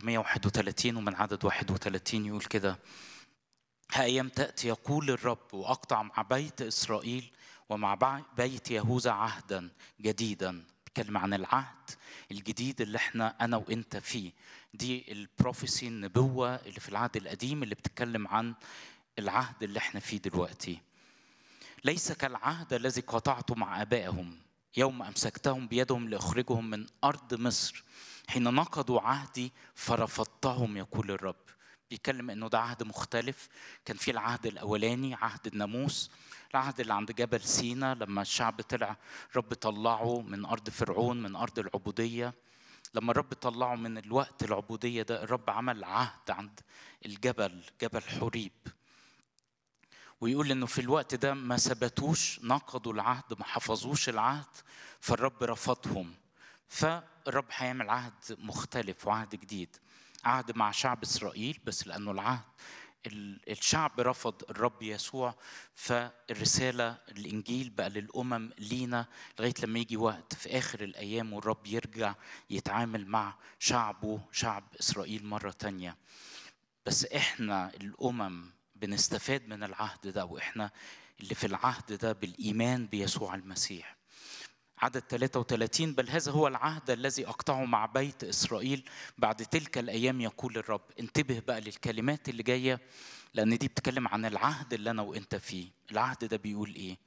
أرمية 31 ومن عدد 31 يقول كده ها أيام تأتي يقول الرب وأقطع مع بيت إسرائيل ومع بيت يهوذا عهدا جديدا بيتكلم عن العهد الجديد اللي احنا أنا وأنت فيه دي البروفيسي النبوة اللي في العهد القديم اللي بتتكلم عن العهد اللي احنا فيه دلوقتي ليس كالعهد الذي قطعته مع آبائهم يوم أمسكتهم بيدهم لأخرجهم من أرض مصر حين نقضوا عهدي فرفضتهم يقول الرب بيتكلم انه ده عهد مختلف كان في العهد الاولاني عهد الناموس العهد اللي عند جبل سينا لما الشعب طلع رب طلعه من ارض فرعون من ارض العبوديه لما الرب طلعه من الوقت العبوديه ده الرب عمل عهد عند الجبل جبل حريب ويقول انه في الوقت ده ما ثبتوش نقضوا العهد ما حفظوش العهد فالرب رفضهم فالرب هيعمل عهد مختلف وعهد جديد عهد مع شعب اسرائيل بس لانه العهد الشعب رفض الرب يسوع فالرساله الانجيل بقى للامم لينا لغايه لما يجي وقت في اخر الايام والرب يرجع يتعامل مع شعبه شعب اسرائيل مره تانية بس احنا الامم بنستفاد من العهد ده واحنا اللي في العهد ده بالايمان بيسوع المسيح عدد 33 بل هذا هو العهد الذي أقطعه مع بيت إسرائيل بعد تلك الأيام يقول الرب انتبه بقى للكلمات اللي جاية لأن دي بتتكلم عن العهد اللي أنا وأنت فيه العهد ده بيقول إيه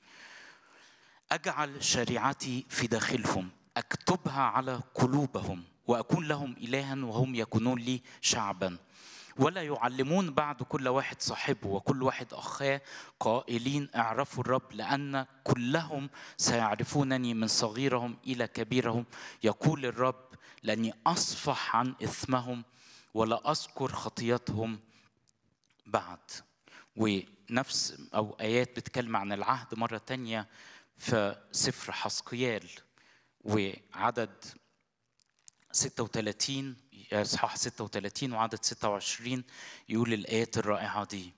أجعل شريعتي في داخلهم أكتبها على قلوبهم وأكون لهم إلها وهم يكونون لي شعبا ولا يعلمون بعد كل واحد صاحبه وكل واحد أخاه قائلين اعرفوا الرب لأن كلهم سيعرفونني من صغيرهم إلى كبيرهم يقول الرب لأني أصفح عن إثمهم ولا أذكر خطيتهم بعد ونفس أو آيات بتتكلم عن العهد مرة تانية في سفر حسقيال وعدد 36 اصحاح 36 وعدد 26 يقول الايات الرائعه دي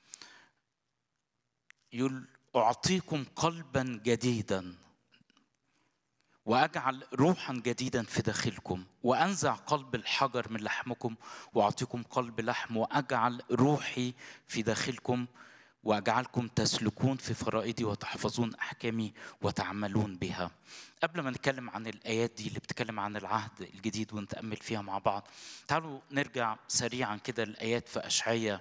يقول اعطيكم قلبا جديدا واجعل روحا جديدا في داخلكم وانزع قلب الحجر من لحمكم واعطيكم قلب لحم واجعل روحي في داخلكم واجعلكم تسلكون في فرائدي وتحفظون احكامي وتعملون بها. قبل ما نتكلم عن الايات دي اللي بتتكلم عن العهد الجديد ونتامل فيها مع بعض، تعالوا نرجع سريعا كده الايات في اشعياء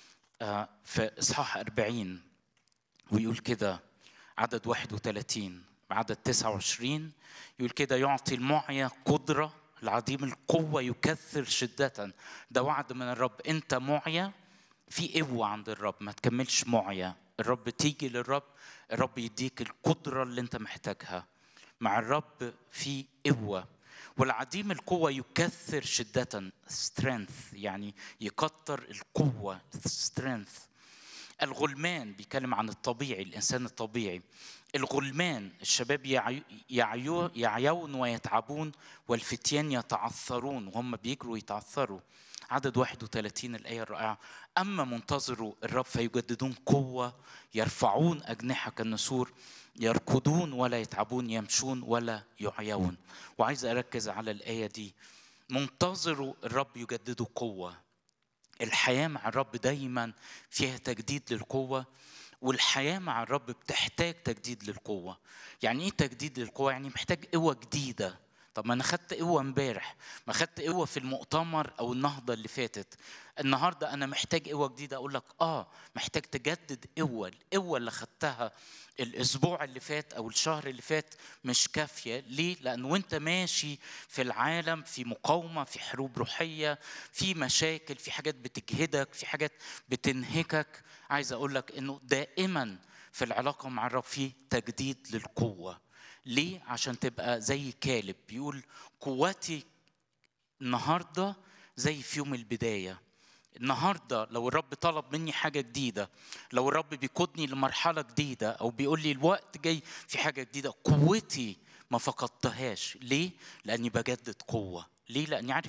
في اصحاح 40 ويقول كده عدد 31 عدد 29 يقول كده يعطي المعيا قدره العظيم القوه يكثر شده ده وعد من الرب انت معيا في قوة عند الرب ما تكملش معيا الرب تيجي للرب الرب يديك القدرة اللي انت محتاجها مع الرب في قوة والعديم القوة يكثر شدة strength يعني يكتر القوة strength الغلمان بيتكلم عن الطبيعي الإنسان الطبيعي الغلمان الشباب يعيو يعيو يعيون ويتعبون والفتيان يتعثرون وهم بيجروا يتعثروا عدد 31 الآية الرائعة أما منتظروا الرب فيجددون قوة يرفعون أجنحة كالنسور يركضون ولا يتعبون يمشون ولا يعيون وعايز أركز على الآية دي منتظروا الرب يجددوا قوة الحياة مع الرب دايما فيها تجديد للقوة والحياة مع الرب بتحتاج تجديد للقوة يعني ايه تجديد للقوة يعني محتاج قوة جديدة طب ما انا خدت قوه امبارح ما خدت قوه في المؤتمر او النهضه اللي فاتت النهارده انا محتاج قوه جديده اقول لك اه محتاج تجدد قوه القوه اللي خدتها الاسبوع اللي فات او الشهر اللي فات مش كافيه ليه لان وانت ماشي في العالم في مقاومه في حروب روحيه في مشاكل في حاجات بتجهدك في حاجات بتنهكك عايز اقول لك انه دائما في العلاقه مع الرب في تجديد للقوه ليه؟ عشان تبقى زي كالب بيقول قوتي النهارده زي في يوم البدايه النهارده لو الرب طلب مني حاجه جديده لو الرب بيقودني لمرحله جديده او بيقول لي الوقت جاي في حاجه جديده قوتي ما فقدتهاش ليه لاني بجدد قوه ليه لاني عارف